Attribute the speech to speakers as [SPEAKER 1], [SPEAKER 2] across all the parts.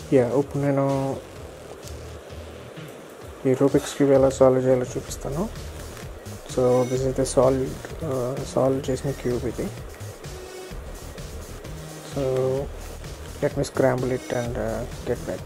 [SPEAKER 1] yeah ఇప్పుడు నేను ఈ రూబిక్స్ క్యూబ్ ఎలా సాల్వ్ చేయాలో చూపిస్తాను so this is the solve solve చేసిన క్యూబ్ ఇది so let me scramble it and get back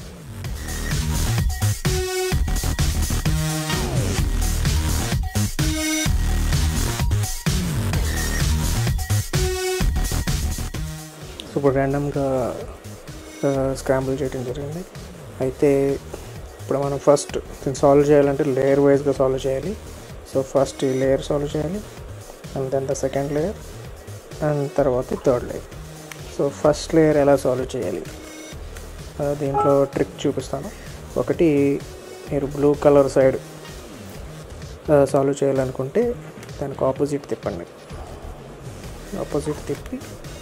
[SPEAKER 1] so ఇప్పుడు ర్యాండమ్గా స్క్రాంబుల్ చేయడం జరిగింది అయితే ఇప్పుడు మనం ఫస్ట్ దీన్ని సాల్వ్ చేయాలంటే లేయర్ వైజ్గా సాల్వ్ చేయాలి సో ఫస్ట్ ఈ లేయర్ సాల్వ్ చేయాలి and then the second layer and తర్వాత third layer so first layer ఎలా సాల్వ్ చేయాలి ఆ, దీంట్లో ట్రిక్ చూపిస్తాను ఒకటి మీరు బ్లూ కలర్ సైడ్ సాల్వ్ చేయాలనుకుంటే దానికి ఆపోజిట్ తిప్పండి ఆపోజిట్ తిప్పి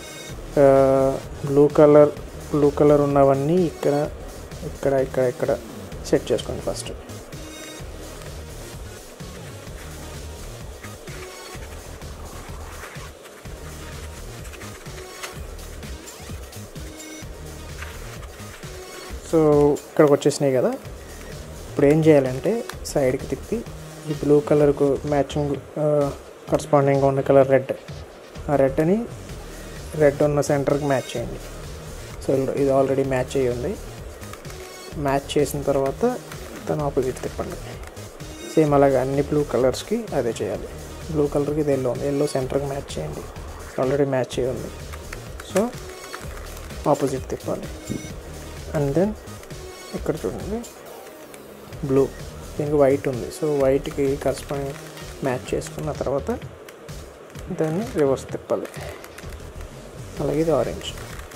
[SPEAKER 1] బ్లూ కలర్ బ్లూ కలర్ ఉన్నవన్నీ ఇక్కడ ఇక్కడ ఇక్కడ ఇక్కడ సెట్ చేసుకోండి ఫస్ట్ సో ఇక్కడికి వచ్చేసినాయి కదా ఇప్పుడు ఏం చేయాలంటే సైడ్కి తిప్పి ఈ బ్లూ కలర్కు మ్యాచింగ్ కరస్పాండింగ్గా ఉన్న కలర్ రెడ్ ఆ రెడ్ని రెడ్ ఉన్న సెంటర్కి మ్యాచ్ చేయండి సో ఇది ఆల్రెడీ మ్యాచ్ అయ్యి ఉంది మ్యాచ్ చేసిన తర్వాత దాని ఆపోజిట్ తిప్పండి సేమ్ అలాగే అన్ని బ్లూ కలర్స్కి అదే చేయాలి బ్లూ కలర్కి ఇది ఎల్లో ఉంది ఎల్లో సెంటర్కి మ్యాచ్ చేయండి ఆల్రెడీ మ్యాచ్ అయ్యి ఉంది సో ఆపోజిట్ తిప్పాలి అండ్ దెన్ ఇక్కడ చూడండి బ్లూ దీనికి వైట్ ఉంది సో వైట్కి కరస్పాండింగ్ మ్యాచ్ చేసుకున్న తర్వాత దాన్ని రివర్స్ తిప్పాలి అలాగే ఇది ఆరెంజ్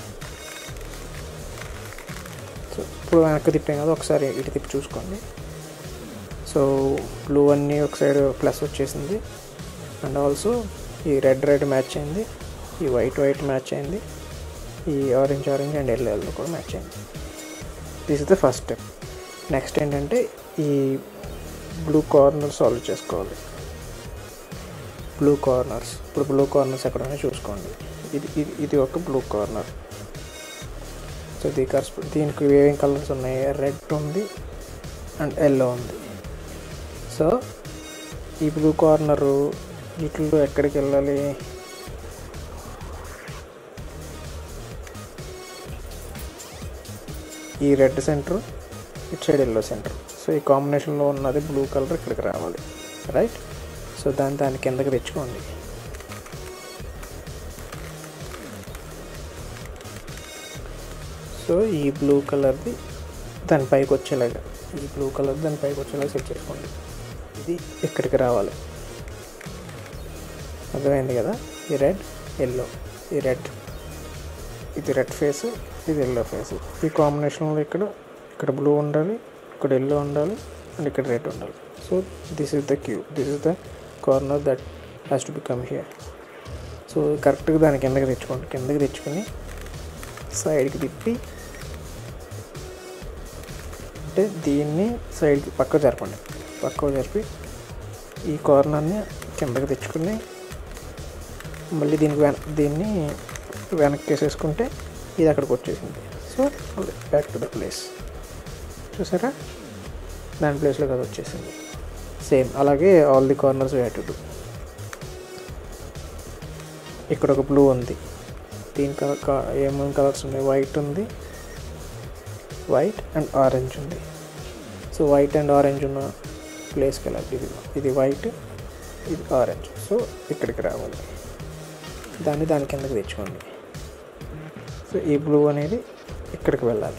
[SPEAKER 1] సో ఇప్పుడు వెనక్కి తిప్పాం కదా ఒకసారి ఇటు తిప్పి చూసుకోండి సో బ్లూ అన్నీ ఒక సైడ్ ప్లస్ వచ్చేసింది అండ్ ఆల్సో ఈ రెడ్ రెడ్ మ్యాచ్ అయింది ఈ వైట్ వైట్ మ్యాచ్ అయింది ఈ orange orange and yellow yellow కూడా మ్యాచ్ అయింది this is the first step next ఏంటంటే ఈ బ్లూ కార్నర్ సాల్వ్ చేసుకోవాలి బ్లూ కార్నర్స్ ఇప్పుడు బ్లూ కార్నర్స్ ఎక్కడైనా చూసుకోండి ఇది ఇది ఇది ఒక బ్లూ కార్నర్ సో దీ కర్స్ దీనికి ఏమేం కలర్స్ ఉన్నాయి రెడ్ ఉంది అండ్ ఎల్లో ఉంది సో ఈ బ్లూ కార్నరు వీటిలో ఎక్కడికి వెళ్ళాలి ఈ రెడ్ సెంటర్ ఇటు సైడ్ ఎల్లో సెంటర్ సో ఈ కాంబినేషన్లో ఉన్నది బ్లూ కలర్ ఇక్కడికి రావాలి రైట్ సో దాన్ని దాని కిందకి తెచ్చుకోండి సో ఈ బ్లూ కలర్ది దాని పైకి వచ్చేలాగా ఈ బ్లూ కలర్ దాని పైకి వచ్చేలాగా సెట్ చేసుకోండి ఇది ఇక్కడికి రావాలి అర్థమైంది కదా ఈ రెడ్ ఎల్లో ఈ రెడ్ ఇది రెడ్ ఫేస్ ఇది ఎల్లో ఫేస్ ఈ కాంబినేషన్లో ఇక్కడ ఇక్కడ బ్లూ ఉండాలి ఇక్కడ ఎల్లో ఉండాలి అండ్ ఇక్కడ రెడ్ ఉండాలి సో దిస్ ఇస్ ద క్యూ this is the corner that has to become here so కరెక్ట్గా దాని కిందకి తెచ్చుకోండి కిందకి తెచ్చుకొని సైడ్కి తిప్పి అంటే దీన్ని సైడ్కి పక్క జరపండి పక్క జరిపి ఈ కార్నర్ని కిందకి తెచ్చుకుని మళ్ళీ దీనికి వెన దీన్ని వెనక్కి వేసేసుకుంటే ఇది అక్కడికి వచ్చేసింది so back to the place చూసారా దాని ప్లేస్లో అది వచ్చేసింది సేమ్ అలాగే all the corners way to do ఇక్కడ ఒక బ్లూ ఉంది దీని కలర్ ఏమేమి కలర్స్ ఉన్నాయి వైట్ ఉంది వైట్ అండ్ ఆరెంజ్ ఉంది సో వైట్ అండ్ ఆరెంజ్ ఉన్న ప్లేస్కి వెళ్ళాలి ఇది ఇది వైట్ ఇది ఆరెంజ్ సో ఇక్కడికి రావాలి దాన్ని దాని కిందకి తెచ్చుకోండి సో ఈ బ్లూ అనేది ఇక్కడికి వెళ్ళాలి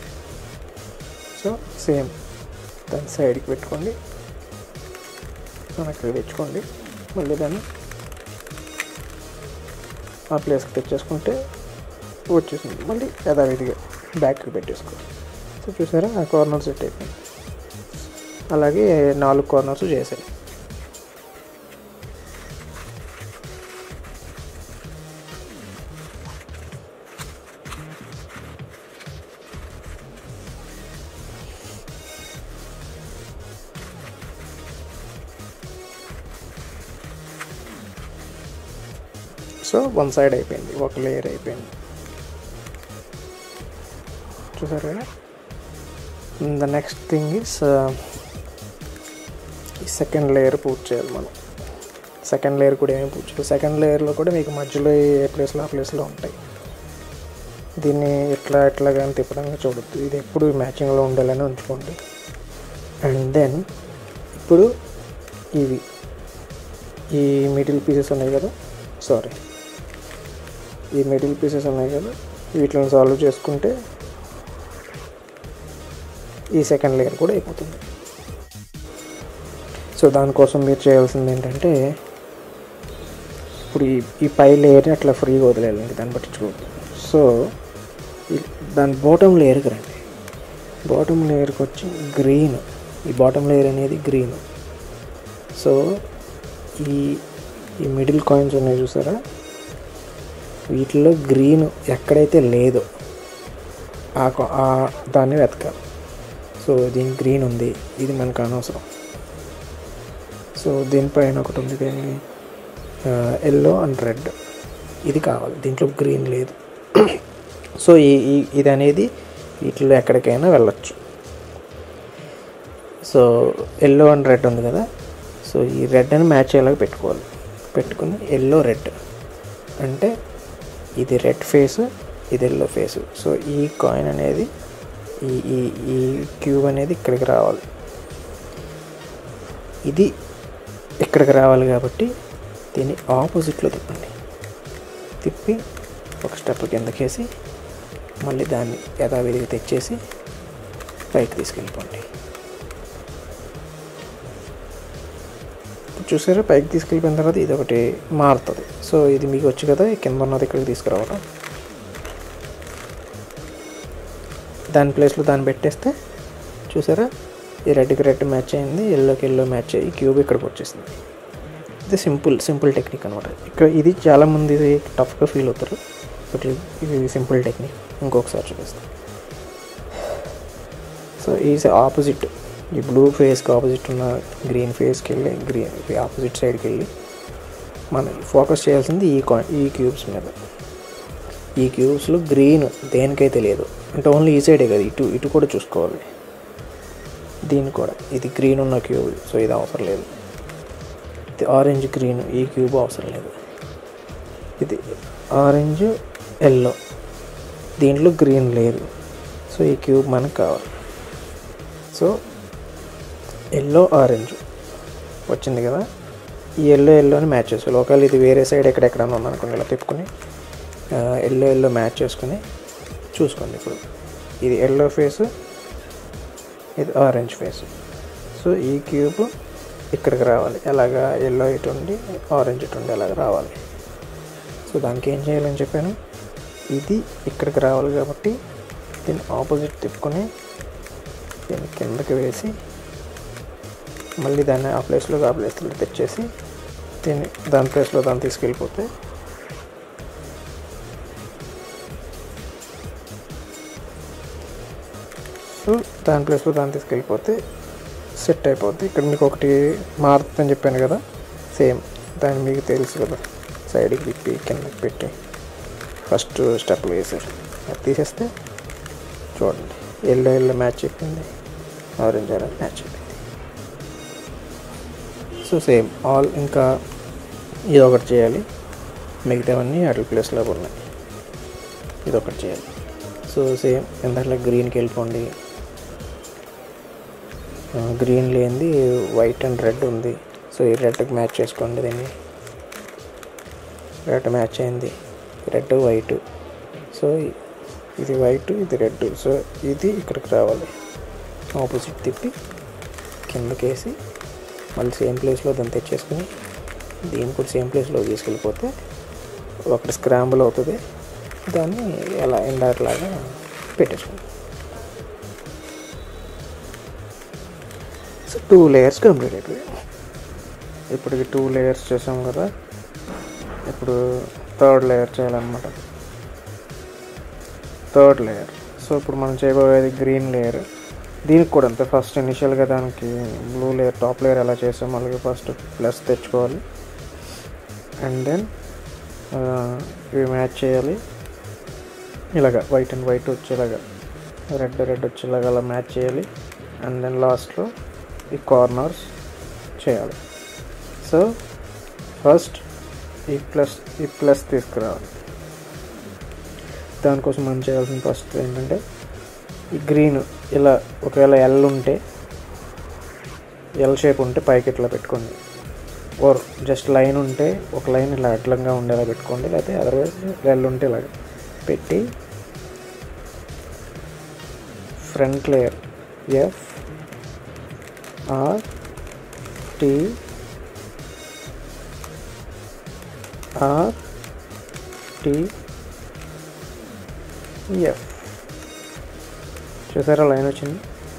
[SPEAKER 1] సో సేమ్ దాని సైడ్కి పెట్టుకోండి అక్కడ తెచ్చుకోండి మళ్ళీ దాన్ని ఆ ప్లేస్కి తెచ్చేసుకుంటే వచ్చేసింది మళ్ళీ యథావిధిగా బ్యాక్కి పెట్టేసుకోండి సో చూసారా ఆ కార్నర్ సెట్ అయిపోయింది అలాగే నాలుగు కార్నర్స్ చేశాయి సో వన్ సైడ్ అయిపోయింది ఒక లేయర్ అయిపోయింది చూసారు కదా ద నెక్స్ట్ థింగ్ ఇస్ ఈ సెకండ్ లేయర్ పూర్తి చేయాలి మనం సెకండ్ లేయర్ కూడా ఏమేమి పూర్తి చేయాలి సెకండ్ లేయర్లో కూడా మీకు మధ్యలో ఏ ప్లేస్లో ఆ ప్లేస్లో ఉంటాయి దీన్ని ఎట్లా ఎట్లా కానీ తిప్పడంగా చూడొద్దు ఇది ఎప్పుడు మ్యాచింగ్లో ఉండాలని ఉంచుకోండి అండ్ దెన్ ఇప్పుడు ఇవి ఈ మిడిల్ పీసెస్ ఉన్నాయి కదా సారీ ఈ మిడిల్ పీసెస్ ఉన్నాయి కదా వీటిని సాల్వ్ చేసుకుంటే ఈ సెకండ్ లేయర్ కూడా అయిపోతుంది సో దానికోసం మీరు చేయాల్సింది ఏంటంటే ఇప్పుడు ఈ ఈ పై లేయర్ని అట్లా ఫ్రీగా వదిలేయాలండి దాన్ని పట్టించుకోవద్దు సో ఈ- దాని బాటమ్ లేయర్కి రండి బాటమ్ లేయర్కి వచ్చి గ్రీన్ ఈ బాటమ్ లేయర్ అనేది గ్రీన్ సో ఈ ఈ మిడిల్ కాయిన్స్ ఉన్నాయి చూసారా వీటిలో గ్రీన్ ఎక్కడైతే లేదో ఆ కా- ఆ దాన్ని వెతకాలి సో దీని గ్రీన్ ఉంది ఇది మనకు అనవసరం సో దీనిపైన ఒకటి ఉంది దీన్ని ఎల్లో అండ్ రెడ్ ఇది కావాలి దీంట్లో గ్రీన్ లేదు సో ఈ ఈ- ఇది అనేది వీటిలో ఎక్కడికైనా వెళ్ళొచ్చు సో ఎల్లో అండ్ రెడ్ ఉంది కదా సో ఈ రెడ్ అని మ్యాచ్ అయ్యేలాగా పెట్టుకోవాలి పెట్టుకుని ఎల్లో రెడ్ అంటే ఇది రెడ్ ఫేస్ ఇది ఎల్లో ఫేస్ సో ఈ కాయిన్ అనేది ఈ ఈ ఈ క్యూబ్ అనేది ఇక్కడికి రావాలి ఇది ఇక్కడికి రావాలి కాబట్టి దీన్ని ఆపోజిట్లో తిప్పండి తిప్పి ఒక స్టెప్ కిందకేసి మళ్ళీ దాన్ని యథావిధిగా తెచ్చేసి పైకి తీసుకెళ్ళిపోండి ఇప్పుడు చూసారా పైకి తీసుకెళ్ళిపోయిన తర్వాత ఇది ఒకటి మారుతుంది సో ఇది మీకు వచ్చి కదా ఈ కింద ఉన్నది ఇక్కడికి తీసుకురావడం దాని ప్లేస్లో దాన్ని పెట్టేస్తే చూసారా ఈ రెడ్కి రెడ్ మ్యాచ్ అయింది ఎల్లోకి ఎల్లో మ్యాచ్ అయ్యి క్యూబ్ ఇక్కడికి వచ్చేసింది ఇది సింపుల్ సింపుల్ టెక్నిక్ అనమాట ఇక్కడ ఇది చాలామంది ఇది టఫ్గా ఫీల్ అవుతారు బట్ ఇది సింపుల్ టెక్నిక్ ఇంకొకసారి చూపిస్తాను సో ఈ ఆపోజిట్ ఈ బ్లూ ఫేస్కి ఆపోజిట్ ఉన్న గ్రీన్ ఫేస్కి వెళ్ళి గ్రీన్ ఆపోజిట్ సైడ్కి వెళ్ళి మనం ఫోకస్ చేయాల్సింది ఈ కాయిన్ ఈ క్యూబ్స్ మీద ఈ క్యూబ్స్లో గ్రీన్ దేనికైతే లేదు అంటే ఓన్లీ ఈ సైడే కదా ఇటు ఇటు కూడా చూసుకోవాలి దీన్ని కూడా ఇది గ్రీన్ ఉన్న క్యూబ్ సో ఇది అవసరం లేదు ఇది ఆరెంజ్ గ్రీన్ ఈ క్యూబ్ అవసరం లేదు ఇది ఆరెంజ్ ఎల్లో దీంట్లో గ్రీన్ లేదు సో ఈ క్యూబ్ మనకు కావాలి సో ఎల్లో ఆరెంజ్ వచ్చింది కదా ఈ ఎల్లో ఎల్లోని మ్యాచ్ చేసుకోవాలి ఒకవేళ ఇది వేరే సైడ్ ఎక్కడెక్కడన్నా ఉందనుకోండి ఇలా తిప్పుకొని ఎల్లో ఎల్లో మ్యాచ్ చేసుకుని చూసుకోండి ఇప్పుడు ఇది ఎల్లో ఫేస్ ఇది ఆరెంజ్ ఫేస్ సో ఈ క్యూబ్ ఇక్కడికి రావాలి ఎలాగా ఎల్లో ఇటు ఉండి ఆరెంజ్ ఇటు ఉండి అలాగ రావాలి సో దానికి ఏం చేయాలని చెప్పాను ఇది ఇక్కడికి రావాలి కాబట్టి దీన్ని ఆపోజిట్ తిప్పుకొని దీన్ని కిందకి వేసి మళ్ళీ దాన్ని ఆ ప్లేస్లో ఆ ప్లేస్లో తెచ్చేసి దీన్ని దాని ప్లేస్లో దాన్ని తీసుకెళ్ళిపోతే సో దాని ప్లేస్లో దాన్ని తీసుకెళ్ళిపోతే సెట్ అయిపోద్ది ఇక్కడ మీకు ఒకటి మారుతుందని చెప్పాను కదా సేమ్ దాన్ని మీకు తెలుసు కదా సైడ్కి తిప్పి కిందకి పెట్టి ఫస్ట్ స్టెప్లు వేసారు అది తీసేస్తే చూడండి ఎల్లో ఎల్లో మ్యాచ్ అయిపోయింది ఆరెంజ్ ఆరెంజ్ మ్యాచ్ అయిపోయింది సో సేమ్ ఆల్ ఇంకా ఇది ఒకటి చేయాలి మిగతావన్నీ అట్ల ప్లేస్లో ఉన్నాయి ఇది ఒకటి చేయాలి సో సేమ్ ఇందాక గ్రీన్కి వెళ్ళిపోండి గ్రీన్ లేనిది వైట్ అండ్ రెడ్ ఉంది సో ఈ రెడ్కి మ్యాచ్ చేసుకోండి దీన్ని రెడ్ మ్యాచ్ అయింది రెడ్ వైట్ సో ఇది వైట్ ఇది రెడ్ సో ఇది ఇక్కడికి రావాలి ఆపోజిట్ తిప్పి కిందకేసి మళ్ళీ సేమ్ ప్లేస్లో దాన్ని తెచ్చేసుకుని దీన్ని కూడా సేమ్ ప్లేస్లో తీసుకెళ్ళిపోతే ఒకటి స్క్రాంబుల్ అవుతుంది దాన్ని ఎలా ఎండాట్లాగా పెట్టేసుకోండి సో టూ లేయర్స్ కంప్లీట్ అయిపోయాయి ఇప్పటికి టూ లేయర్స్ చేసాం కదా ఇప్పుడు థర్డ్ లేయర్ చేయాలన్నమాట థర్డ్ లేయర్ సో ఇప్పుడు మనం చేయబోయేది గ్రీన్ లేయర్ దీనికి కూడా అంతే ఫస్ట్ ఇనిషియల్గా దానికి బ్లూ లేయర్ టాప్ లేయర్ ఎలా చేసాం అలాగే ఫస్ట్ ప్లస్ తెచ్చుకోవాలి అండ్ దెన్ ఇవి మ్యాచ్ చేయాలి ఇలాగా వైట్ అండ్ వైట్ వచ్చేలాగా రెడ్ రెడ్ వచ్చేలాగా అలా మ్యాచ్ చేయాలి అండ్ దెన్ లాస్ట్లో ఈ కార్నర్స్ చేయాలి సో ఫస్ట్ ఈ ప్లస్ ఈ ప్లస్ తీసుకురావాలి దానికోసం మనం చేయాల్సిన ఫస్ట్ ఏంటంటే ఈ గ్రీన్ ఇలా ఒకవేళ ఎల్ ఉంటే ఎల్ షేప్ ఉంటే పైకి ఇట్లా పెట్టుకోండి ఓర్ జస్ట్ లైన్ ఉంటే ఒక లైన్ ఇలా అడ్లంగా ఉండేలా పెట్టుకోండి లేకపోతే అదర్వైజ్ ఎల్ ఉంటే ఇలాగ పెట్టి front layer F R T R T F చూసారా లైన్ వచ్చింది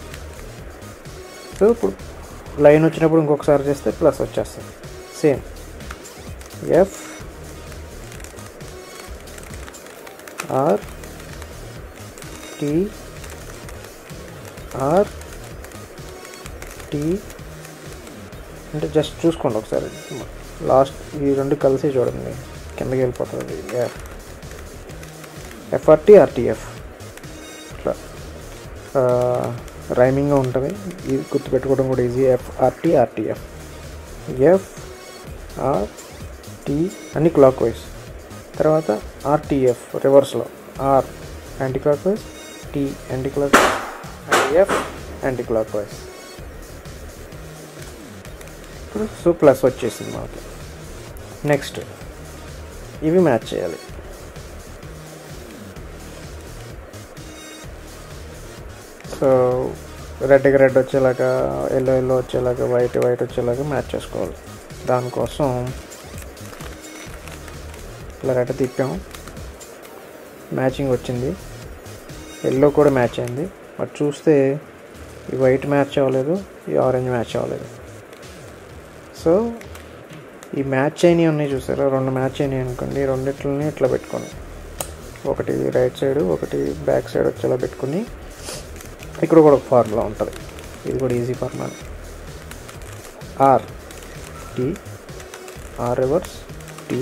[SPEAKER 1] సో ఇప్పుడు లైన్ వచ్చినప్పుడు ఇంకొకసారి చేస్తే ప్లస్ వచ్చేస్తుంది same F R T R T అంటే జస్ట్ చూసుకోండి ఒకసారి లాస్ట్ ఈ రెండు కలిసి చూడండి కిందకి వెళ్ళిపోతుంది ఎఫ్ ఎఫ్ఆర్టీ ఆర్టీఎఫ్ ఇట్లా రైమింగ్గా ఉంటుంది ఇది గుర్తుపెట్టుకోవడం కూడా easy FRT RTF F R T అన్ని క్లాక్ వైజ్ తర్వాత ఆర్టీఎఫ్ రివర్స్లో R anticlockwise T anti clock and F anticlockwise ఇప్పుడు సో ప్లస్ వచ్చేసింది మనకి నెక్స్ట్ ఇవి మ్యాచ్ చేయాలి సో రెడ్కి రెడ్ వచ్చేలాగా ఎల్లో ఎల్లో వచ్చేలాగా వైట్ వైట్ వచ్చేలాగా మ్యాచ్ చేసుకోవాలి దానికోసం ఇలా రెడ్ తిప్పాము మ్యాచింగ్ వచ్చింది ఎల్లో కూడా మ్యాచ్ అయింది బట్ చూస్తే ఈ వైట్ మ్యాచ్ అవ్వలేదు ఈ ఆరెంజ్ మ్యాచ్ అవ్వలేదు సో ఈ మ్యాచ్ అయినవి ఉన్నాయి చూసారా రెండు మ్యాచ్ అయినాయి అనుకోండి రెండిట్లని ఇట్లా పెట్టుకోండి ఒకటి రైట్ సైడ్ ఒకటి బ్యాక్ సైడ్ వచ్చేలా పెట్టుకుని ఇక్కడ కూడా ఒక ఫార్ములా ఉంటుంది ఇది కూడా easy formula R T R reverse T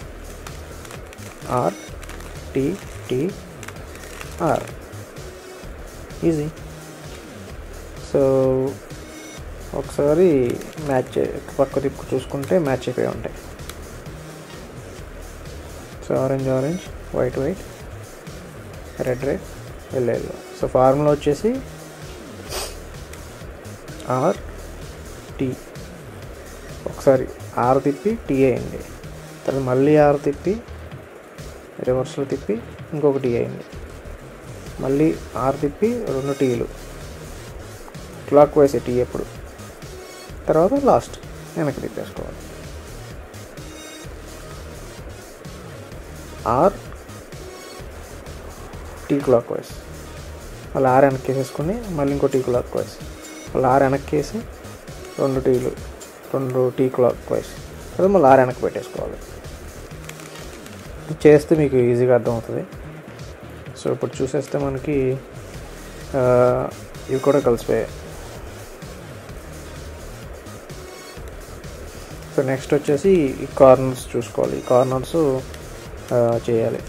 [SPEAKER 1] R T T R easy so ఒకసారి మ్యాచ్ పక్క తిప్పు చూసుకుంటే మ్యాచ్ అయిపోయి ఉంటాయి so orange orange white white red red yellow yellow so formula వచ్చేసి ఆర్ టీ ఒకసారి ఆర్ తిప్పి టీ అయింది తర్వాత మళ్ళీ ఆర్ తిప్పి రివర్స్లో తిప్పి ఇంకొక టీ అయింది మళ్ళీ ఆర్ తిప్పి రెండు టీలు క్లాక్ వైజ్ టీ ఎప్పుడు తర్వాత లాస్ట్ వెనక్కి తిప్పేసుకోవాలి ఆర్ టీ క్లాక్ వైజ్ మళ్ళీ ఆర్ వెనక్కి వేసేసుకుని మళ్ళీ ఇంకో టీ క్లాక్ వైజ్ మళ్ళీ ఆర్ వెనక్కి వేసి రెండు టీలు రెండు టీ క్లాక్ వైజ్ అది మళ్ళీ ఆర్ వెనక్కి పెట్టేసుకోవాలి చేస్తే మీకు ఈజీగా అర్థమవుతుంది సో ఇప్పుడు చూసేస్తే మనకి ఇవి కూడా కలిసిపోయాయి సో నెక్స్ట్ వచ్చేసి ఈ కార్నర్స్ చూసుకోవాలి ఈ కార్నర్స్ చేయాలి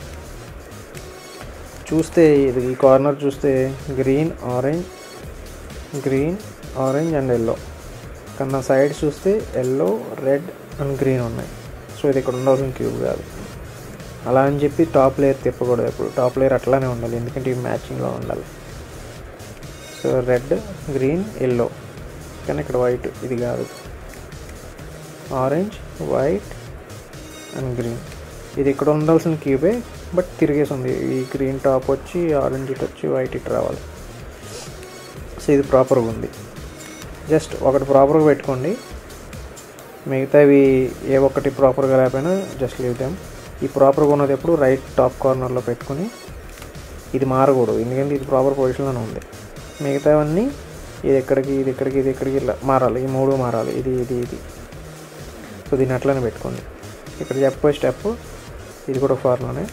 [SPEAKER 1] చూస్తే ఇది ఈ కార్నర్ చూస్తే green orange green orange and yellow కన్నా సైడ్ చూస్తే ఎల్లో రెడ్ అండ్ గ్రీన్ ఉన్నాయి సో ఇది ఇక్కడ ఉండాల్సిన క్యూబ్ కాదు అలా అని చెప్పి టాప్ లేయర్ తిప్పకూడదు ఎప్పుడు టాప్ లేయర్ అట్లానే ఉండాలి ఎందుకంటే ఇవి మ్యాచింగ్లో ఉండాలి సో రెడ్ గ్రీన్ ఎల్లో కానీ ఇక్కడ వైట్ ఇది కాదు ఆరెంజ్ వైట్ అండ్ గ్రీన్ ఇది ఇక్కడ ఉండాల్సిన క్యూబే బట్ తిరిగేసి ఉంది ఈ గ్రీన్ టాప్ వచ్చి ఆరెంజ్ ఇటు వచ్చి వైట్ ఇటు రావాలి సో ఇది ప్రాపర్గా ఉంది జస్ట్ ఒకటి ప్రాపర్గా పెట్టుకోండి మిగతావి ఏ ఒక్కటి ప్రాపర్గా లేకపోయినా జస్ట్ లీవ్ దెమ్ ఈ ప్రాపర్గా ఉన్నది ఎప్పుడు రైట్ టాప్ కార్నర్లో పెట్టుకొని ఇది మారకూడదు ఎందుకంటే ఇది ప్రాపర్ పొజిషన్లోనే ఉంది మిగతావన్నీ ఇది ఎక్కడికి ఇది ఎక్కడికి ఇది ఎక్కడికి ఇలా మారాలి ఈ మూడు మారాలి ఇది ఇది ఇది సో దీన్ని అట్లనే పెట్టుకోండి ఇక్కడ చెప్పే స్టెప్ ఇది కూడా ఫార్లోనే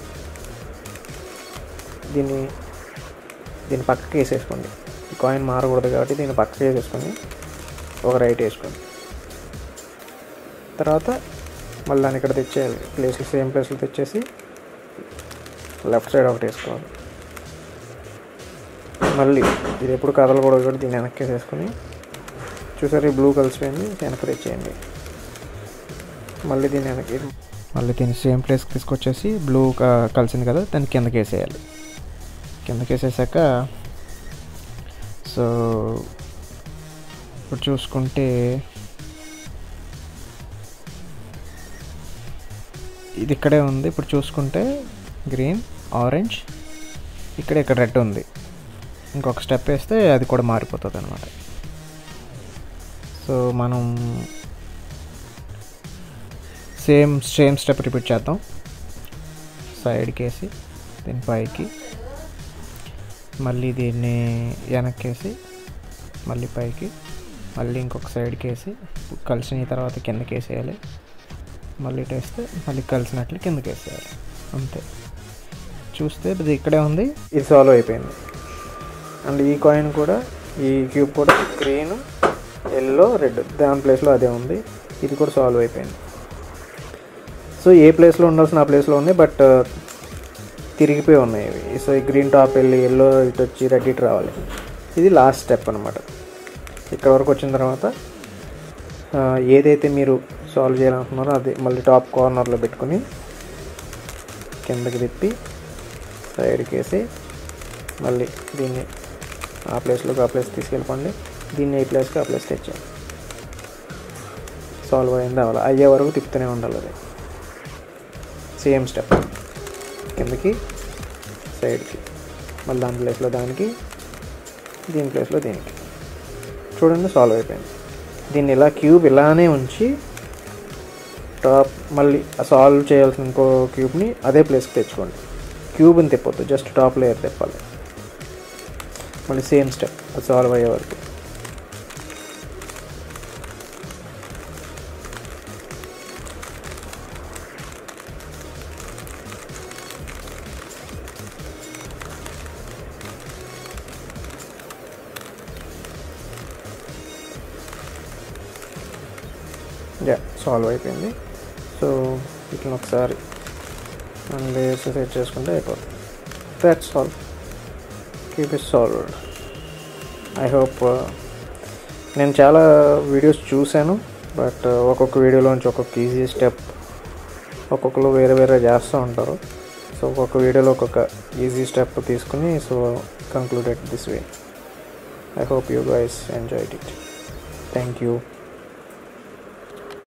[SPEAKER 1] దీన్ని దీన్ని పక్కకి వేసేసుకోండి ఈ కాయిన్ మారకూడదు కాబట్టి దీన్ని పక్కకి వేసేసుకొని ఒక రైట్ వేసుకోండి తర్వాత మళ్ళీ దాన్ని ఇక్కడ తెచ్చేయాలి ప్లేస్లు సేమ్ ప్లేస్లో తెచ్చేసి లెఫ్ట్ సైడ్ ఒకటి వేసుకోవాలి మళ్ళీ ఇది ఎప్పుడు కదలకూడదు కూడా దీన్ని వెనక్కి వేసుకొని చూసారు ఈ బ్లూ కలిసిపోయింది వెనక్కి తెచ్చేయండి మళ్ళీ దీన్ని వెనక్కి మళ్ళీ దీన్ని సేమ్ ప్లేస్కి తీసుకొచ్చేసి బ్లూ కలిసింది కదా దాన్ని కిందకి వేసేయాలి కిందకి వేసేసాక సో ఇప్పుడు చూసుకుంటే ఇది ఇక్కడే ఉంది ఇప్పుడు చూసుకుంటే గ్రీన్ ఆరెంజ్ ఇక్కడ ఇక్కడ రెడ్ ఉంది ఇంకొక స్టెప్ వేస్తే అది కూడా మారిపోతుంది అనమాట సో మనం సేమ్ సేమ్ స్టెప్ రిపీట్ చేద్దాం సైడ్కి వేసి దీని పైకి మళ్ళీ దీన్ని వెనక్కేసి మళ్ళీ పైకి మళ్ళీ ఇంకొక సైడ్కి వేసి కలిసిన తర్వాత కిందకి వేసేయాలి మళ్ళీ ఇటు వేస్తే మళ్ళీ కలిసినట్లు కిందకి వేసేయాలి అంతే చూస్తే ఇది ఇక్కడే ఉంది ఇది సాల్వ్ అయిపోయింది అండ్ ఈ కాయిన్ కూడా ఈ క్యూబ్ కూడా గ్రీన్ ఎల్లో రెడ్ దాని ప్లేస్లో అదే ఉంది ఇది కూడా సాల్వ్ అయిపోయింది సో ఏ ప్లేస్లో ఉండాల్సిన ఆ ప్లేస్లో ఉంది బట్ తిరిగిపోయి ఉన్నాయి ఇవి సో ఈ గ్రీన్ టాప్ వెళ్ళి ఎల్లో ఇటు వచ్చి రెడ్ ఇటు రావాలి ఇది లాస్ట్ స్టెప్ అనమాట ఇక్కడ వరకు వచ్చిన తర్వాత ఆ, ఏదైతే మీరు సాల్వ్ చేయాలనుకున్నారో అది మళ్ళీ టాప్ కార్నర్లో పెట్టుకుని కిందకి తిప్పి సైడ్కి వేసి మళ్ళీ దీన్ని ఆ ప్లేస్లోకి ఆ ప్లేస్ తీసుకెళ్ళిపోండి దీన్ని ఈ ప్లేస్కి ఆ ప్లేస్ తెచ్చాను సాల్వ్ అయింది అవ్వాలి అయ్యే వరకు తిప్పుతూనే ఉండాలి అది సేమ్ స్టెప్ కిందకి సైడ్కి మళ్ళీ దాని ప్లేస్లో దానికి దీని ప్లేస్లో దీనికి చూడండి సాల్వ్ అయిపోయింది దీన్ని ఇలా క్యూబ్ ఇలానే ఉంచి టాప్ మళ్ళీ సాల్వ్ చేయాల్సిన ఇంకో క్యూబ్ని అదే ప్లేస్కి తెచ్చుకోండి క్యూబ్ని తిప్పొద్దు జస్ట్ టాప్ లేయర్ తిప్పాలి మళ్ళీ సేమ్ స్టెప్ అది సాల్వ్ అయ్యే వరకు యా సాల్వ్ అయిపోయింది సో ఇట్లా ఒకసారి మనం లేయర్స్ సెట్ చేసుకుంటే అయిపోతుంది that's solve keep is solved I hope నేను చాలా వీడియోస్ చూశాను బట్ ఒక్కొక్క వీడియోలోంచి ఒక్కొక్క ఈజీ స్టెప్ ఒక్కొక్కరు వేరే వేరే చేస్తూ ఉంటారు సో ఒక్కొక్క వీడియోలో ఒక్కొక్క ఈజీ స్టెప్ తీసుకుని so concluded this way I hope you guys enjoyed it thank you